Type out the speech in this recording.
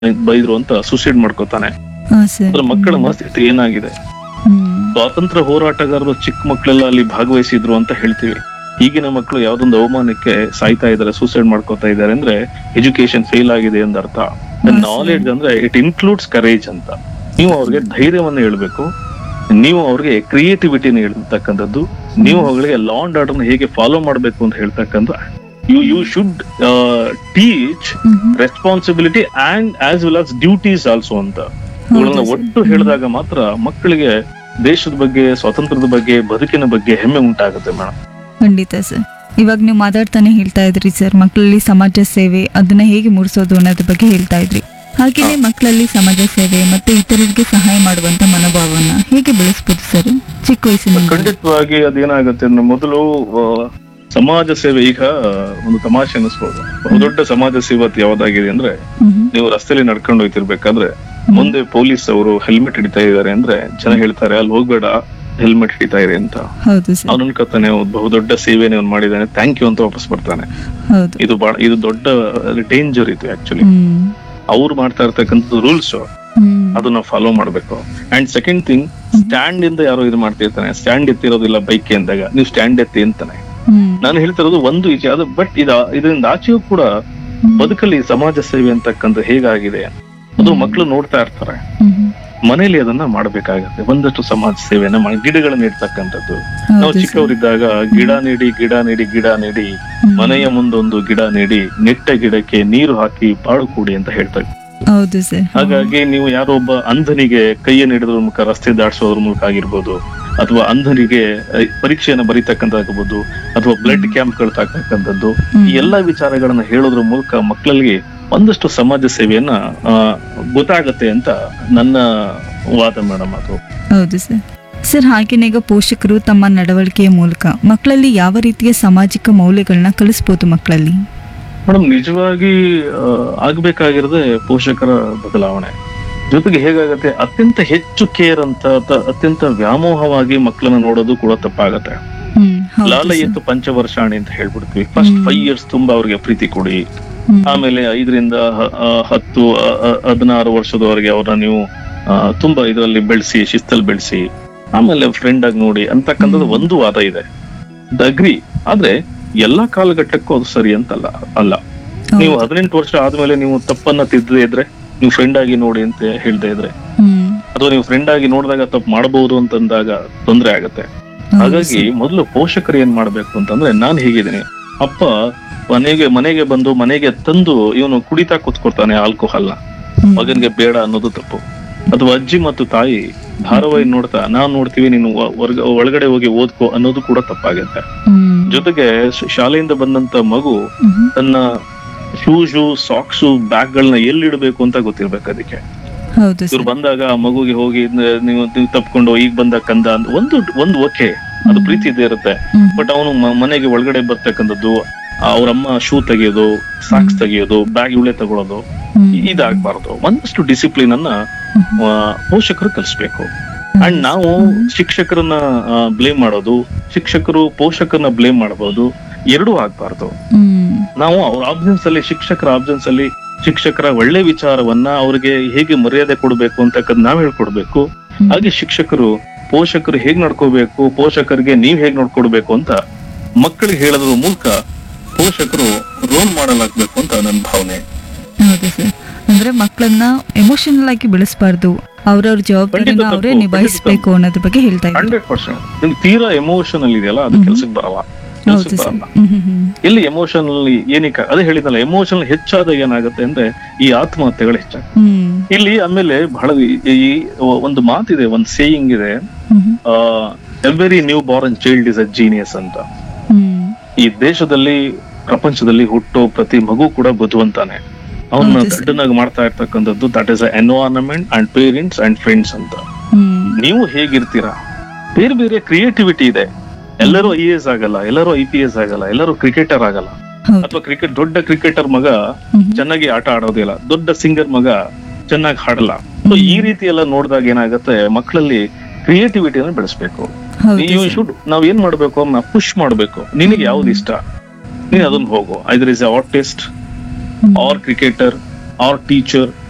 ಬೈದ್ರು ಅಂತ ಸುಸೈಡ್ ಮಾಡ್ಕೋತಾನೆ ಹಾ ಸರ್ ಅದ್ರ ಮಕ್ಕಳ ಮನಸ್ಥಿತಿ ಏನಾಗಿದೆ ಹ್ಮ್ ಸ್ವಾತಂತ್ರ್ಯ ಹೋರಾಟಗಾರರು ಚಿಕ್ಕ ಮಕ್ಕಳೆಲ್ಲ ಅಲ್ಲಿ ಭಾಗವಹಿಸಿದ್ರು ಅಂತ ಹೇಳ್ತೀವಿ ಈಗಿನ ಮಕ್ಕಳು ಯಾವ್ದೊಂದು ಅವಮಾನಕ್ಕೆ ಸಾಯ್ತಾ ಇದಾರೆ ಸೂಸೈಡ್ ಮಾಡ್ಕೋತಾ ಇದಾರೆ ಅಂದ್ರೆ ಎಜುಕೇಶನ್ ಫೇಲ್ ಆಗಿದೆ ಅಂತ ಅರ್ಥ ಸರಿ. ನಾಲೆಡ್ಜ್ ಅಂದ್ರೆ ಇಟ್ ಇನ್ಕ್ಲೂಡ್ಸ್ ಕರೇಜ್ ಅಂತ ನೀವು ಅವ್ರಿಗೆ ಧೈರ್ಯವನ್ನ ಹೇಳ್ಬೇಕು ನೀವು ಅವ್ರಿಗೆ ಕ್ರಿಯೇಟಿವಿಟಿನ ಹೇಳ್ತಕ್ಕಂಥದ್ದು ನೀವು ಅವ್ರಿಗೆ ಲಾ ಅಂಡ್ ಆರ್ಡರ್ನ ಹೇಗೆ ಫಾಲೋ ಮಾಡ್ಬೇಕು ಅಂತ ಹೇಳ್ತಕ್ಕಂಥ ಯು ಯು ಶುಡ್ ಟೀಚ್ ಮ್ಹೂ. Responsibility and as well as duties also ಅಂತ ಇವುಗಳನ್ನ ಹೌದು ಸರ್. ಒಟ್ಟು ಹೇಳಿದಾಗ ಮಾತ್ರ ಮಕ್ಕಳಿಗೆ ದೇಶದ ಬಗ್ಗೆ ಸ್ವಾತಂತ್ರ್ಯದ ಬಗ್ಗೆ ಬದುಕಿನ ಬಗ್ಗೆ ಹೆಮ್ಮೆ ಉಂಟಾಗುತ್ತೆ ಮೇಡಮ್ ಖಂಡಿತ ಸರ್ ಇವಾಗ ನೀವು ಮಾತಾಡ್ತಾನೆ ಹೇಳ್ತಾ ಇದ್ರಿ ಸರ್ ಮಕ್ಕಳಲ್ಲಿ ಸಮಾಜ ಸೇವೆ ಅದನ್ನ ಹೇಗೆ ಮೂಡಿಸೋದು ಅನ್ನೋದ್ರ ಬಗ್ಗೆ ಹೇಳ್ತಾ ಇದ್ರಿ ಹಾಗೇನೆ ಮಕ್ಕಳಲ್ಲಿ ಸಮಾಜ ಸೇವೆ ಮತ್ತೆ ಇತರರಿಗೆ ಸಹಾಯ ಮಾಡುವಂತ ಮನೋಭಾವನ ಹೇಗೆ ಬೆಳೆಸ್ಬೋದು ಸರ್ ಚಿಕ್ಕ ವಯಸ್ಸಿನಿಂದ ಖಂಡಿತವಾಗಿ ಅದೇನಾಗುತ್ತೆ ಅಂದ್ರೆ ಮೊದಲು ಆ, ಸಮಾಜ ಸೇವೆ ಈಗ ಒಂದು ತಮಾಷೆ ಅನಿಸ್ಬೋದು ಬಹುದೊಡ್ಡ ಸಮಾಜ ಸೇವೆ ಅದು ಯಾವ್ದಾಗಿದೆ ಅಂದ್ರೆ ಮ್ಹೂ. ನೀವು ರಸ್ತೆಯಲ್ಲಿ ನಡ್ಕೊಂಡು ಹೋಗ್ತಿರ್ಬೇಕಾದ್ರೆ ಮುಂದೆ ಪೊಲೀಸ್ ಅವರು ಹೆಲ್ಮೆಟ್ ಹಿಡಿತಾ ಇದಾರೆ ಅಂದ್ರೆ ಜನ ಹೇಳ್ತಾರೆ ಅಲ್ಲಿ ಹೋಗ್ಬೇಡ ಹೆಲ್ಮೆಟ್ ಹಿಡಿತಾ ಇರಿ ಅಂತ ಹೌದು ಸರ್ ಅವನು ಅನ್ಕೋತಾನೆ "ಹೌದು, ಬಹುದೊಡ್ಡ ಸೇವೆನೇ ಅವ್ನು ಮಾಡಿದಾನೆ ಥ್ಯಾಂಕ್ ಯು ಅಂತ ವಾಪಸ್ ಬರ್ತಾನೆ ಹೌದು ಇದು ಬಹಳ ಇದು ದೊಡ್ಡ ಡೇಂಜರ್ ಇದು ಆಕ್ಚುಲಿ ಹ್ಮ್ ಅವ್ರು ಮಾಡ್ತಾ ಇರ್ತಕ್ಕಂಥದ್ದು ರೂಲ್ಸ್ ಹ್ಮ್ ಅದನ್ನ ಫಾಲೋ ಮಾಡ್ಬೇಕು ಅಂಡ್ ಸೆಕೆಂಡ್ ಥಿಂಗ್ ಸ್ಟ್ಯಾಂಡ್ ಇಂದ ಯಾರೋ ಇದು ಮಾಡ್ತಿರ್ತಾನೆ ಸ್ಟ್ಯಾಂಡ್ ಎತ್ತಿರೋದಿಲ್ಲ ಬೈಕ್ ಅಂದಾಗ ನೀವು ಸ್ಟ್ಯಾಂಡ್ ಎತ್ತಿ ಅಂತಾನೆ ಹ್ಮ್ ನಾನು ಹೇಳ್ತಿರೋದು ಒಂದು ಈಚೆ ಅದು ಬಟ್ ಇದ ಇದರಿಂದ ಆಚೆಯೂ ಕೂಡ ಬದುಕಲ್ಲಿ ಸಮಾಜ ಸೇವೆ ಅಂತಕ್ಕಂಥ ಹೇಗಾಗಿದೆ ಅದು ಮಕ್ಕಳು ನೋಡ್ತಾ ಇರ್ತಾರೆ ಹ್ಮ್ ಮನೇಲಿ ಅದನ್ನ ಮಾಡ್ಬೇಕಾಗತ್ತೆ ಒಂದಷ್ಟು ಸಮಾಜ ಸೇವೆಯನ್ನ ಮಾಡಿ ಗಿಡಗಳನ್ನ ಇಡ್ತಕ್ಕಂಥದ್ದು ನಾವು ಹೌದು ಸರ್ ಚಿಕ್ಕವರಿದ್ದಾಗ ಗಿಡ ನೀಡಿ ಗಿಡ ನೀಡಿ ಗಿಡ ನೀಡಿ ಹ್ಮ್. ಮನೆಯ ಮುಂದೊಂದು ಗಿಡ ನೀಡಿ ನೆಟ್ಟ ಗಿಡಕ್ಕೆ ನೀರು ಹಾಕಿ ಬಾಳು ಕೂಡಿ ಅಂತ ಹೇಳ್ತಾರೆ ಹೌದು ಸರ್ ಹಾಗಾಗಿ ನೀವು ಯಾರೋ ಒಬ್ಬ ಅಂಧನಿಗೆ ಕೈಯನ್ನು ಹಿಡಿದ್ರ ಮೂಲಕ ರಸ್ತೆ ದಾಟಿಸೋದ್ರ ಮೂಲಕ ಆಗಿರ್ಬೋದು ಅಥವಾ ಅಂಧನಿಗೆ ಅಹ್, ಪರೀಕ್ಷೆಯನ್ನ ಬರೀತಕ್ಕಂಥದ್ದಾಗಬಹುದು ಅಥವಾ ಬ್ಲಡ್ ಕ್ಯಾಂಪ್ ಗಳು ತಾಕ್ತಕ್ಕಂಥದ್ದು ಹ್ಮ್. ಈ ಎಲ್ಲಾ ವಿಚಾರಗಳನ್ನ ಹೇಳೋದ್ರ ಮೂಲಕ ಮಕ್ಕಳಿಗೆ ಒಂದಷ್ಟು ಸಮಾಜ ಸೇವೆಯನ್ನ ಆ, ಗೊತ್ತಾಗತ್ತೆ ಅಂತ ನನ್ನ ವಾದ ಮೇಡಮ್ ಅದು ಹೌದು ಸರ್ ಸರ್ ಹಾಗೇನೆ ಈಗ ಪೋಷಕರು ತಮ್ಮ ನಡವಳಿಕೆಯ ಮೂಲಕ ಮಕ್ಕಳಲ್ಲಿ ಯಾವ ರೀತಿಯ ಸಾಮಾಜಿಕ ಮೌಲ್ಯಗಳನ್ನ ಕಲಿಸ್ಬೋದು ಮಕ್ಕಳಲ್ಲಿ ಮೇಡಮ್ ನಿಜವಾಗಿ ಆ, ಆಗ್ಬೇಕಾಗಿರೋದೇ ಪೋಷಕರ ಬದಲಾವಣೆ ಜೊತೆಗೆ ಹೇಗಾಗತ್ತೆ ಅತ್ಯಂತ ಹೆಚ್ಚು ಕೇರ್ ಅಂತ ಅಥ- ಅತ್ಯಂತ ವ್ಯಾಮೋಹವಾಗಿ ಮಕ್ಕಳನ್ನ ನೋಡೋದು ಕೂಡ ತಪ್ಪಾಗತ್ತೆ ಹ್ಮ್ ಹೌದು ಲಾಲ ಸರ್. ಎತ್ತು ಪಂಚವರ್ಷಾಣಿ ಅಂತ ಹೇಳ್ಬಿಡ್ತೀವಿ ಫಸ್ಟ್ ಹ್ಮ್. ಫೈವ್ ಇಯರ್ಸ್ ತುಂಬಾ ಅವ್ರಿಗೆ ಪ್ರೀತಿ ಕೊಡಿ ಹ್ಮ್. ಆಮೇಲೆ ಐದರಿಂದ ಹ- ಆ, ಹತ್ತು ಆ, ಆ, ಹದಿನಾರು ವರ್ಷದವರೆಗೆ ಅವ್ರನ್ನ ನೀವು ಆ, ತುಂಬಾ ಇದರಲ್ಲಿ ಬೆಳೆಸಿ ಶಿಸ್ತಲ್ಲಿ ಬೆಳೆಸಿ ಆಮೇಲೆ ಫ್ರೆಂಡ್ ಆಗಿ ನೋಡಿ ಅಂತಕ್ಕಂಥದ್ದು ಹ್ಮ್. ಒಂದು ವಾದ ಇದೆ ಅಗ್ರಿ ಆದ್ರೆ ಎಲ್ಲಾ ಕಾಲಘಟ್ಟಕ್ಕೂ ಅದು ಸರಿ ಅಂತಲ್ಲ ಅಲ್ಲ ನೀವು ಹೌದು. ಹದಿನೆಂಟು ವರ್ಷ ಆದ್ಮೇಲೆ ನೀವು ತಪ್ಪನ್ನ ತಿದ್ದದೇ ಇದ್ರೆ ನೀವು ಫ್ರೆಂಡ್ ಆಗಿ ನೋಡಿ ಅಂತ ಹೇಳ್ದೇ ಇದ್ರೆ ಹ್ಮ್ ಅಥವಾ ನೀವು ಫ್ರೆಂಡ್ ಆಗಿ ನೋಡಿದಾಗ ತಪ್ಪು ಮಾಡಬಹುದು ಅಂತಂದಾಗ ತೊಂದರೆ ಆಗತ್ತೆ ಹೌದು ಹಾಗಾಗಿ ಸರ್. ಮೊದಲು ಪೋಷಕರು ಏನ್ ಮಾಡ್ಬೇಕು ಅಂತಂದ್ರೆ ನಾನ್ ಹೇಗಿದ್ದೀನಿ ಅಪ್ಪ ಮನೆಗೆ ಮನೆಗೆ ಬಂದು ಮನೆಗೆ ತಂದು ಇವನು ಕುಡಿತಾ ಕೂತ್ಕೊಳ್ತಾನೆ ಆಲ್ಕೋಹಾಲ್ನ ಹ್ಮ್. ಮಗನ್ಗೆ ಬೇಡ ಅನ್ನೋದು ತಪ್ಪು ಅಥವಾ ಅಜ್ಜಿ ಮತ್ತು ತಾಯಿ ಧಾರಾವಾಹಿ ನೋಡ್ತಾ ನಾನ್ ನೋಡ್ತೀವಿ ನೀನು ಒ- ಹೊರ್ಗ- ಒಳಗಡೆ ಹೋಗಿ ಓದ್ಕೋ ಅನ್ನೋದು ಕೂಡ ತಪ್ಪಾಗುತ್ತೆ ಹ್ಮ್. ಜೊತೆಗೆ ಶ- ಶಾಲೆಯಿಂದ ಬಂದಂತ ಮಗು ಹ್ಮ್. ತನ್ನ ಶೂಸು ಸಾಕ್ಸು ಬ್ಯಾಗ್ ಗಳನ್ನ ಎಲ್ಲಿ ಇಡಬೇಕು ಅಂತ ಗೊತ್ತಿರ್ಬೇಕು ಅದಕ್ಕೆ ಹೌದು ಇವ್ರು ಸರ್ ಬಂದಾಗ ಆ ಮಗುಗೆ ಹೋಗಿ ನ- ನೀವು ನೀವು ತಪ್ಕೊಂಡು ಈಗ ಬಂದ ಕಂದ ಅಂತ ಒಂದು ಒಂದು ಓಕೆ ಅದು ಪ್ರೀತಿ ಇದ್ದೇ ಇರುತ್ತೆ ಹ್ಮ್. ಬಟ್ ಅವನು ಮನೆಗೆ ಒಳಗಡೆ ಬರ್ತಕ್ಕಂಥದ್ದು ಅವ್ರಮ್ಮ ಶೂ ತೆಗೆಯೋದು ಸಾಕ್ಸ್ ತೆಗೆಯೋದು ಬ್ಯಾಗ್ ಇವಳೆ ತಗೊಳ್ಳೋದು ಹ್ಮ್. ಇದಾಗಬಾರ್ದು ಒಂದಷ್ಟು ಡಿಸಿಪ್ಲಿನ್ ಅನ್ನ ಹ್ಮ್. ಆ, ಪೋಷಕರು ಕಲಿಸ್ಬೇಕು ಅಂಡ್ ನಾವು ಶಿಕ್ಷಕರನ್ನ ಬ್ಲೇಮ್ ಮಾಡೋದು ಶಿಕ್ಷಕರು ಪೋಷಕರನ್ನ ಬ್ಲೇಮ್ ಮಾಡಬಹುದು ಎರಡೂ ಆಗ್ಬಾರ್ದು ಹ್ಮ್. ನಾವು ಅವ್ರ ಆಬ್ಸೆನ್ಸ್ ಅಲ್ಲಿ ಶಿಕ್ಷಕರ ಆಬ್ಸೆನ್ಸ್ ಅಲ್ಲಿ ಶಿಕ್ಷಕರ ಒಳ್ಳೆ ವಿಚಾರವನ್ನ ಅವ್ರಿಗೆ ಹೇಗೆ ಮರ್ಯಾದೆ ಕೊಡಬೇಕು ಅಂತಕ್ಕದ್ ನಾವ್ ಹೇಳ್ಕೊಡ್ಬೇಕು ಹ್ಮ್. ಹಾಗೆ ಶಿಕ್ಷಕರು ಪೋಷಕರು ಹೇಗ್ ನಡ್ಕೋಬೇಕು ಪೋಷಕರಿಗೆ ನೀವ್ ಹೇಗ್ ನೋಡ್ಕೊಡ್ಬೇಕು ಅಂತ ಮಕ್ಕಳಿಗೆ ಹೇಳೋದ್ರ ಮೂಲಕ ಪೋಷಕರು ರೋಲ್ ಮಾಡಲ್ ಆಗ್ಬೇಕು ಅಂತ ನನ್ನ ಭಾವನೆ ಹೌದು ಸರ್ ಅಂದ್ರೆ ಮಕ್ಕಳನ್ನ ಎಮೋಷನಲ್ ಆಗಿ ಬೆಳೆಸಬಾರ್ದು ಅವ್ರವ್ರ ಜವಾಬ್ದಾರಿನ ಖಂಡಿತ ಅವರೇ ತಪ್ಪು, ನಿಭಾಯಿಸ್ಬೇಕು ಅನ್ನೋದ್ರ ಬಗ್ಗೆ ಹೇಳ್ತಾ ಇದ್ದಾರೆ ಹಂಡ್ರೆಡ್ ಪರ್ಸೆಂಟ್ ನಿಮ್ಗೆ ತೀರಾ ಎಮೋಷನಲ್ ಇದೆಯಲ್ಲ ಅದು ಹ್ಮ್. ಕೆಲ್ಸಕ್ಕೆ ಬರಲ್ಲ ಹೌದು ಕೆಲ್ಸಕ್ಕೆ ಸರ್ ಬರಲ್ಲ ಹ್ಮ್ ಹ್ಮ್ ಹ್ಮ್. ಎಲ್ಲಿ ಎಮೋಷನಲ್ ಏನಕ್ಕೆ ಅದೇ ಹೇಳಿದ್ನಲ್ಲ ಎಮೋಷನಲ್ ಹೆಚ್ಚಾದಾಗ ಏನಾಗುತ್ತೆ ಅಂದ್ರೆ ಈ ಆತ್ಮಹತ್ಯೆಗಳು ಹೆಚ್ಚಾಗುತ್ತೆ ಹ್ಮ್ ಇಲ್ಲಿ ಆಮೇಲೆ ಬಹಳ ಈ- ಈ ಒಂದು ಮಾತಿದೆ ಒಂದು ಸೇಯಿಂಗ್ ಇದೆ ಹ್ಮ್ ಹ್ಮ್. Every new born child is a genius ಅಂತ ಹ್ಮ್. ಈ ದೇಶದಲ್ಲಿ ಪ್ರಪಂಚದಲ್ಲಿ ಹುಟ್ಟೋ ಪ್ರತಿ ಮಗು ಕೂಡ ಬುದ್ಧಿವಂತಾನೆ ಅವನ್ನ ಹೌದು ಸರ್. ದಡ್ಡನಾಗಿ ಮಾಡ್ತಾ ಇರ್ತಕ್ಕಂಥದ್ದು that is environment and parents and friends ಅಂತ ಹ್ಮ್. ನೀವು ಹೇಗಿರ್ತೀರಾ ಬೇರೆ ಬೇರೆ ಕ್ರಿಯೇಟಿವಿಟಿ ಇದೆ ಎಲ್ಲರೂ ಐ ಎಸ್ ಆಗಲ್ಲ ಎಲ್ಲರೂ ಐ ಪಿ ಎಸ್ ಆಗಲ್ಲ ಎಲ್ಲರೂ ಕ್ರಿಕೆಟರ್ ಆಗಲ್ಲ ಹೌದು ಅಥವಾ ಕ್ರಿಕೆಟ್ ದೊಡ್ಡ ಕ್ರಿಕೆಟರ್ ಮಗ ಹ್ಮ್. ಚೆನ್ನಾಗಿ ಆಟ ಆಡೋದಿಲ್ಲ ದೊಡ್ಡ ಸಿಂಗರ್ ಮಗ ಚೆನ್ನಾಗಿ ಹಾಡಲ್ಲ ಸೊ ಈ ರೀತಿ ಎಲ್ಲ ನೋಡಿದಾಗ ಏನಾಗುತ್ತೆ ಮಕ್ಕಳಲ್ಲಿ ಕ್ರಿಯೇಟಿವಿಟಿಯನ್ನು ಬೆಳೆಸ್ಬೇಕು ಹೌದು ಯು ಸರ್. ಶುಡ್ ನಾವ್ ಏನ್ ಮಾಡ್ಬೇಕು ಅವ್ರನ್ನ ಪುಷ್ ಮಾಡ್ಬೇಕು ನಿನಗೆ ಯಾವ್ದು ಇಷ್ಟ ನೀನ್ ಅದನ್ನ ಹೋಗು either is artist hmm. Or cricketer or teacher